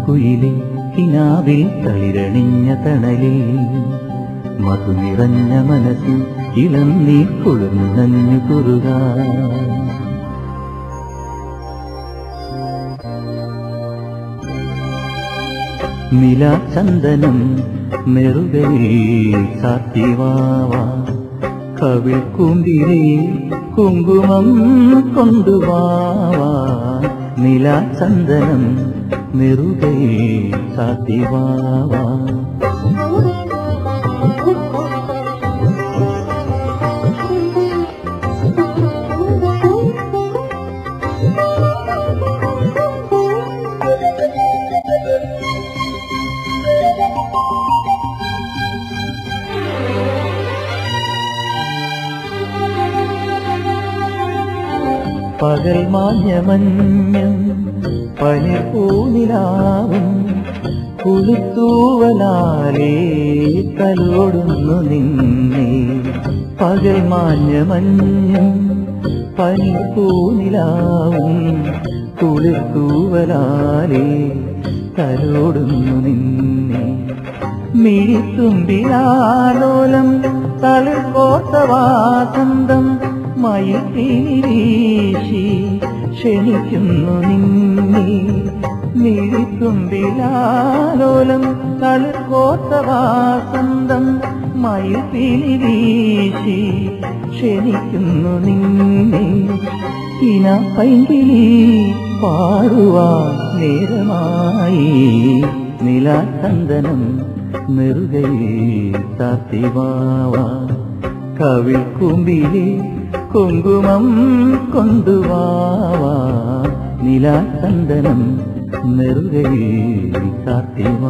കുയിലെ കിനാവിൽ തളിരണിഞ്ഞ തണലിൽ മധു നിറഞ്ഞ മനസ്സിൽ ഇളം നീ കുളിർന്നഞ്ഞു കുറുക നിലാചന്ദനം നെറുകയിൽ സാത്തിവാവാ കവിൾ കൂമ്പിലെ കുങ്കുമം കൊണ്ടുവാവാ നിലാചന്ദനം നെറുകയിൽ സാത്തിവാവാ പകൽ മാഞ്ഞമഞ്ഞും പനിപ്പൂനിലാവും കുളിത്തൂവലാലേ തലോടുന്നു നിന്നെ പകൽ മാഞ്ഞമഞ്ഞും പനിപ്പൂനിലാവും കുളിത്തൂവലാലേ തലോടുന്നു നിന്നെ മിഴിത്തുമ്പിലാലോലം തളിർക്കോട്ടവാസന്തം മയത്തിരിശി ക്ഷണിക്കുന്നു നിന്നെ മിഴിത്തുമ്പിലാലോലം തളിർക്കോട്ടവാസന്തം മയത്തിരിശി ക്ഷണിക്കുന്നു നിന്നെ ഇന പൈങ്കിളി പാടുവാ നേരമായി നിലാചന്ദനം നെറുകയിൽ താത്തിവാവാ കവിൾ കുമ്പിലെ കുങ്കുമം കൊണ്ടുവാവാ നിലാചന്ദനം നെറുകയിൽ താത്തിവാ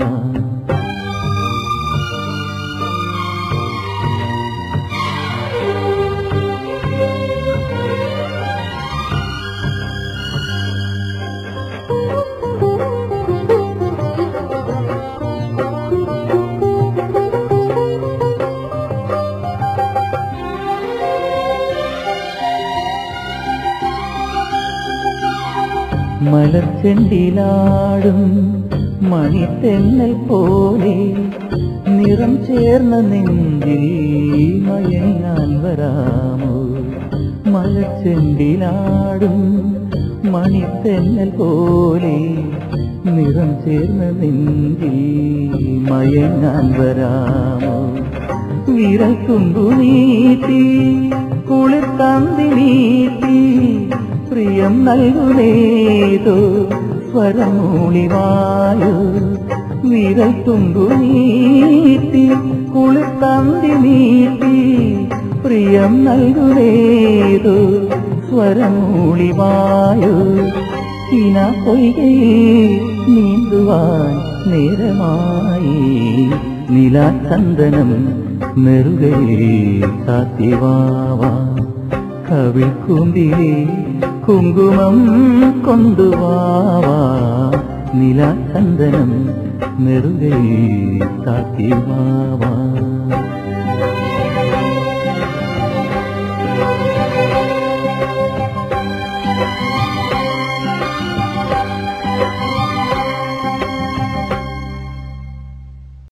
മലച്ചെണ്ടിലാടും മണിത്തെന്നൽ പോലെ നിറം ചേർന്ന നെഞ്ചിൽ മയങ്ങാൻ വരാമോ മലച്ചെണ്ടിലാടും മണിത്തെന്നൽ പോലെ നിറം ചേർന്ന നെഞ്ചിൽ മയങ്ങാൻ വരാമോ വിരൽ തുമ്പു നീട്ടി കുളിർ തന്തി നീട്ടി പ്രിയം നൽകുന്നേതോ സ്വരമൂളിവായു വിരൽ തുമ്പു നീട്ടി കുളിർ തന്തി നീട്ടി പ്രിയം നൽകുന്നേതോ സ്വരമൂളിവായു ഇന പൊയ്കയിൽ നീന്തുവാൻ നേരമായി നിലാചന്ദനം നെറുകയിൽ കാത്തിവാവാ കവിൾ കൂമ്പിലെ കുങ്കുമം കൊണ്ടുവാവാ നിലാചന്ദനം നെറുകയിൽ കാത്തിവാവാ